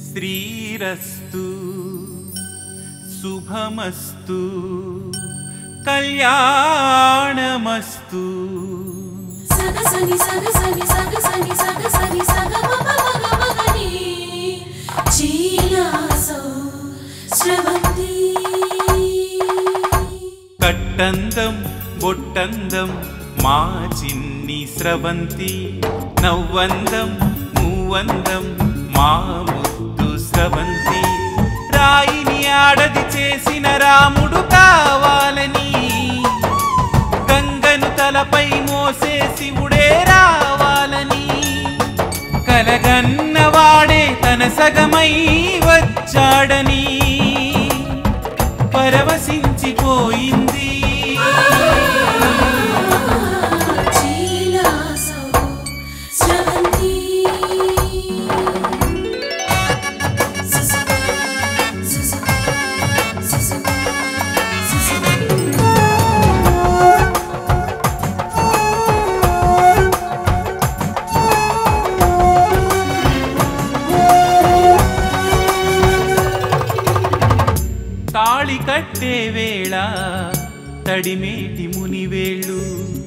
శ్రీరస్తు శుభమస్తు కళ్యాణమస్తు సగసని సగసని సగసని సగసని సగమపమగమగని చీలాసో స్రవంతి కట్టందం బొట్టందం మా చిన్ని స్రవంతి నవ్వందం మూవందం మా ముద్దు స్రవంతి రాయిని ఆడది చేసిన రాముడు కావాలని గంగను తలపై మోసే శివుడే రావాలని కలగన్నవాడే తన సగమై వచ్చాడని పరవశించిపోయింది చీలాసో స్రవంతి సుసు సుసు సుసు సుసు తాళి కట్టే వేళ తడిమేటి మునివేళ్ళు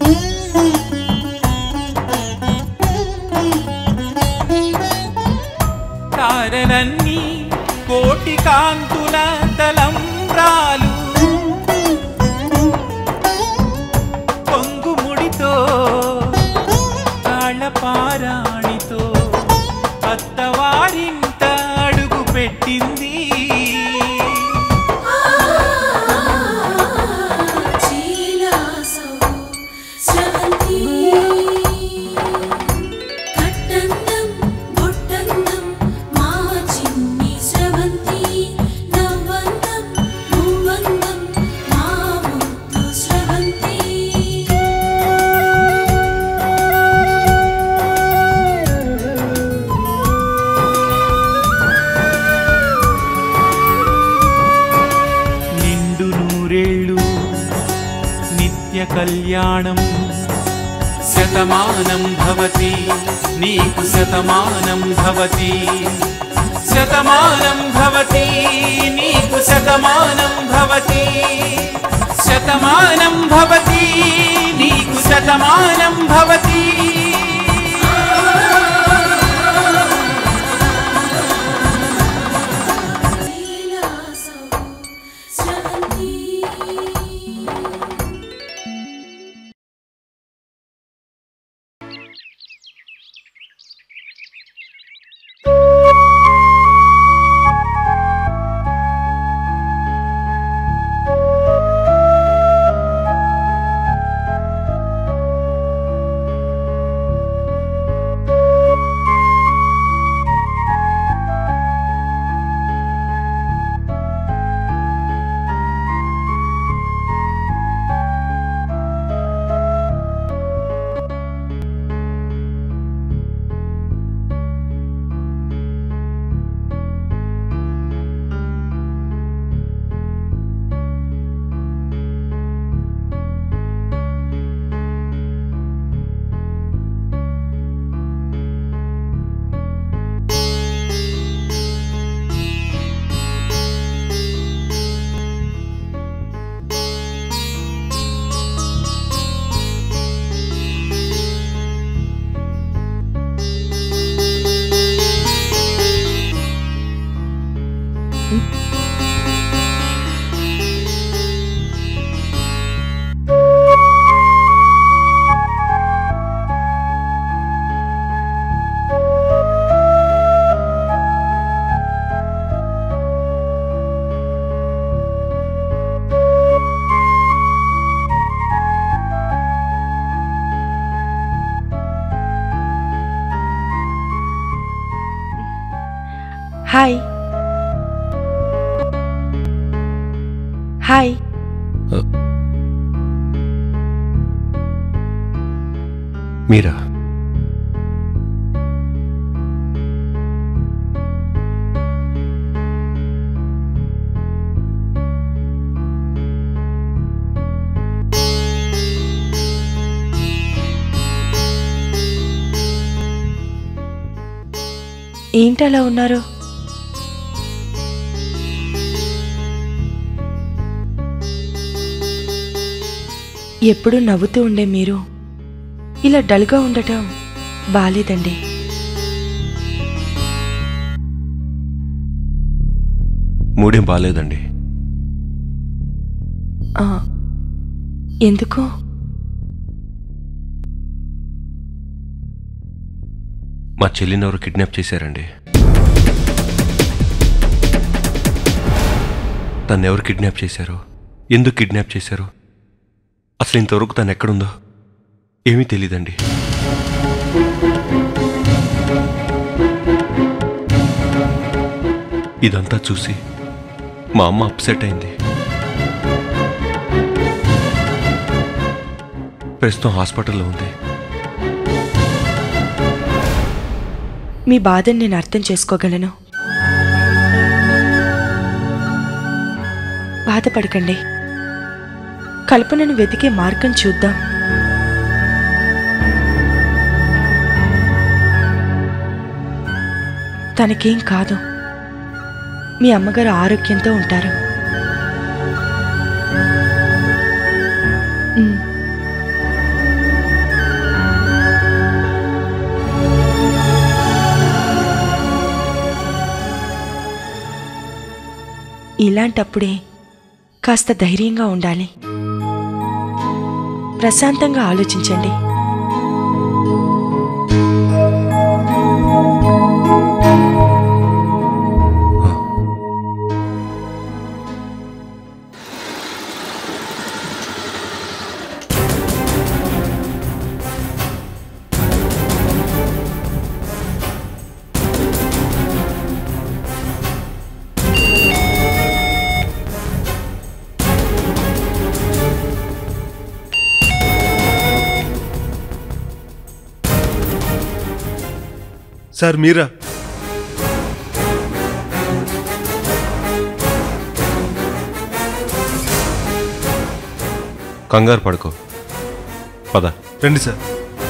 తారలన్నీ కోటి కాంతుల తలంబ్రాలు పొంగుముడితో తాళపారాణితో అత్తవారింట అడుగు పెట్టింది చీలాసో స్రవంతి కట్టందం బొట్టందం మా చిన్ని స్రవంతి నవ్వందం మూవందం మా ముద్దు స్రవంతి నిండు నూరేళ్ళు నిత్య కళ్యాణం శతమానం భవతి నీకు శతమానం భవతి శతమానం భవతి నీకు శతమానం భవతి శతమానం భవతి నీకు శతమానం భవతి చీలాసో స్రవంతి హాయ్ హాయ్ మీరా ఏంటి అలా ఉన్నారు ఎప్పుడూ నవ్వుతూ ఉండే మీరు ఇలా డల్గా ఉండటం బాలేదండి మూడేం బాగాలేదండి ఆ, ఎందుకు మా చెల్లిని ఎవరు కిడ్నాప్ చేశారండి తను ఎవరు కిడ్నాప్ చేశారు ఎందుకు కిడ్నాప్ చేశారు అసలు ఇంతవరకు తను ఎక్కడుందో ఏమీ తెలీదండి ఇదంతా చూసి మా అమ్మ అప్సెట్ అయింది ప్రస్తుతం హాస్పిటల్లో ఉంది మీ బాధని నేను అర్థం చేసుకోగలను బాధపడకండి కల్పనను వెతికే మార్గం చూద్దాం తనకేం కాదు మీ అమ్మగారు ఆరోగ్యంతో ఉంటారు ఉమ్. ఇలాంటప్పుడే కాస్త ధైర్యంగా ఉండాలి ప్రశాంతంగా ఆలోచించండి సార్ మీరా కంగారు పడుకో పద రండి సార్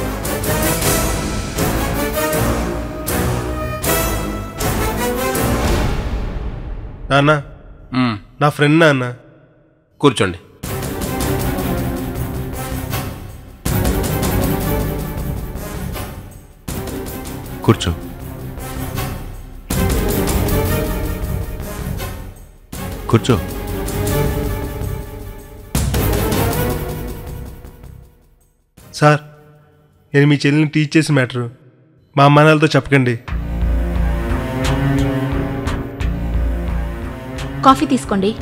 నాన్న మ్మ్. నా ఫ్రెండ్ నాన్న కూర్చోండి కూర్చో కూర్చో సార్ నేను మీ చెల్లిని టీచ్ చేసిన మ్యాటరు మా అమ్మ నాన్నలతో చెప్పకండి కాఫీ తీసుకోండి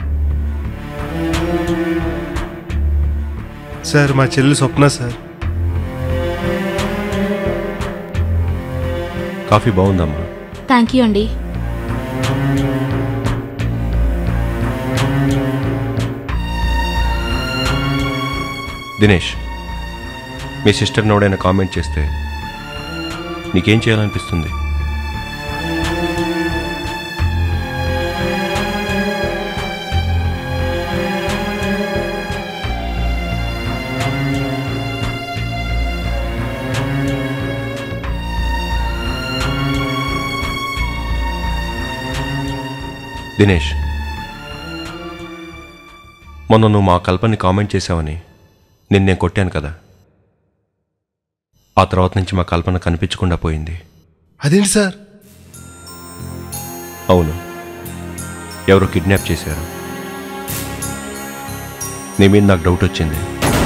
సార్ మా చెల్లి స్వప్న సార్ కాఫీ బాగుందమ్మా థ్యాంక్ యూ అండి దినేష్ మీ సిస్టర్ని ఎవడైనా కామెంట్ చేస్తే నీకేం చేయాలనిపిస్తుంది దినేష్ మొన్న నువ్వు మా కల్పని కామెంట్ చేశావని నిన్ను నేను కొట్టాను కదా ఆ తర్వాత నుంచి మా కల్పన కనిపించకుండా పోయింది అదేంటి సార్ అవును ఎవరో కిడ్నాప్ చేశారు నీ మీద నాకు డౌట్ వచ్చింది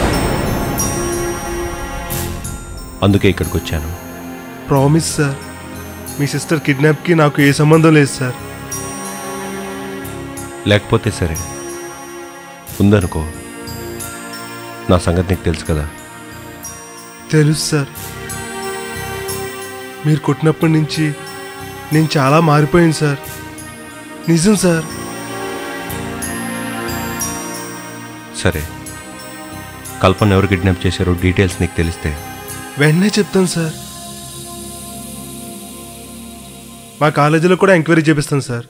అందుకే ఇక్కడికి వచ్చాను ప్రామిస్ సార్ మీ సిస్టర్ కిడ్నాప్కి నాకు ఏ సంబంధం లేదు సార్ లేకపోతే సరే ఉందనుకో నా సంగతి నీకు తెలుసు కదా తెలుసు సార్ మీరు కొట్టినప్పటి నుంచి నేను చాలా మారిపోయాను సార్ నిజం సార్ సరే కల్పన ఎవరు కిడ్నాప్ చేశారో డీటెయిల్స్ నీకు తెలిస్తే వెంటనే చెప్తాను సార్ మా కాలేజీలో కూడా ఎంక్వైరీ చేపిస్తాను సార్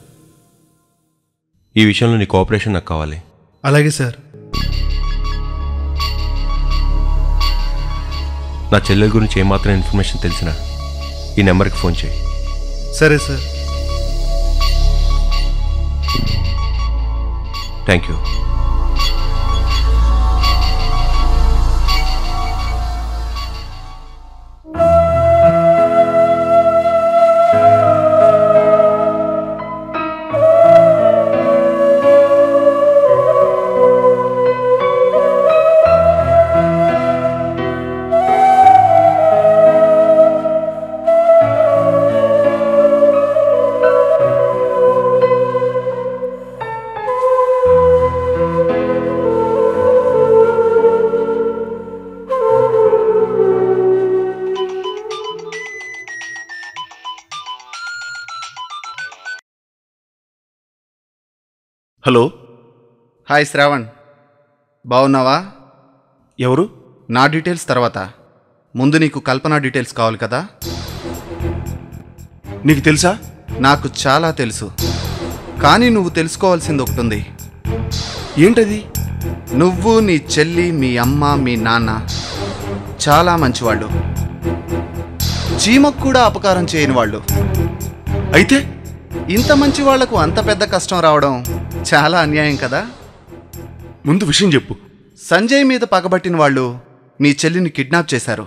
ఈ విషయంలో నీ కోఆపరేషన్ నాకు కావాలి అలాగే సార్ నా చెల్లెల గురించి ఏమాత్రం ఇన్ఫర్మేషన్ తెలిసినా ఈ నెంబర్కి ఫోన్ చేయి సరే sir thank you hello hi Shravan బాగున్నావా ఎవరు నా డీటెయిల్స్ తర్వాత ముందు నీకు కల్పన డీటెయిల్స్ కావాలి కదా నీకు తెలుసా నాకు చాలా తెలుసు కానీ నువ్వు తెలుసుకోవాల్సింది ఒకటి ఉంది ఏంటది నువ్వు నీ చెల్లి మీ అమ్మ మీ నాన్న చాలా మంచివాళ్ళు చీమకు కూడా అపకారం చేయని వాళ్ళు అయితే ఇంత మంచి వాళ్లకు అంత పెద్ద కష్టం రావడం చాలా అన్యాయం కదా ముందు విషయం చెప్పు సంజయ్ మీద పగబట్టిన వాళ్ళు మీ చెల్లిని కిడ్నాప్ చేశారు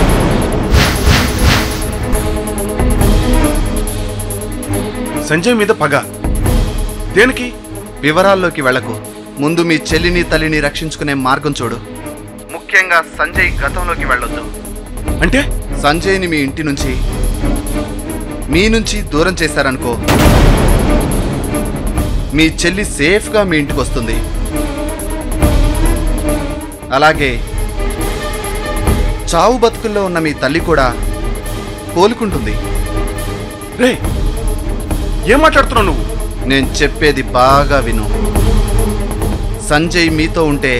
సంజయ్ మీద పగ దేనికి వివరాల్లోకి వెళ్ళకు ముందు మీ చెల్లిని తల్లిని రక్షించుకునే మార్గం చూడు ముఖ్యంగా సంజయ్ గతంలోకి వెళ్ళొద్దు అంటే సంజయ్ని మీ ఇంటి నుంచి మీ నుంచి దూరం చేశారనుకో మీ చెల్లి సేఫ్గా మీ ఇంటికి వస్తుంది అలాగే చావు బతుకుల్లో ఉన్న మీ తల్లి కూడా కోలుకుంటుంది రే ఏం మాట్లాడుతున్నావు నువ్వు నేను చెప్పేది బాగా విను సంజయ్ మీతో ఉంటే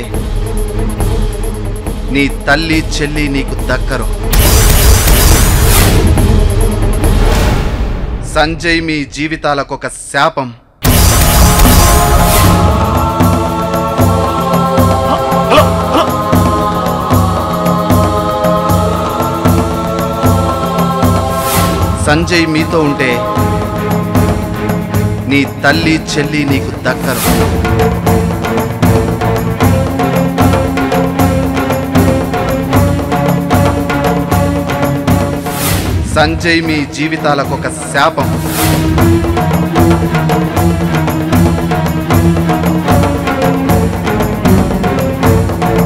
నీ తల్లి చెల్లి నీకు దక్కరు సంజయ్ మీ జీవితాలకు ఒక శాపం సంజయ్ మీతో ఉంటే నీ తల్లి చెల్లి నీకు దక్కరు సంజయ్ మీ జీవితాలకు ఒక శాపం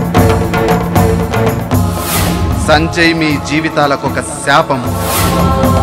సంజయ్ మీ జీవితాలకు ఒక శాపం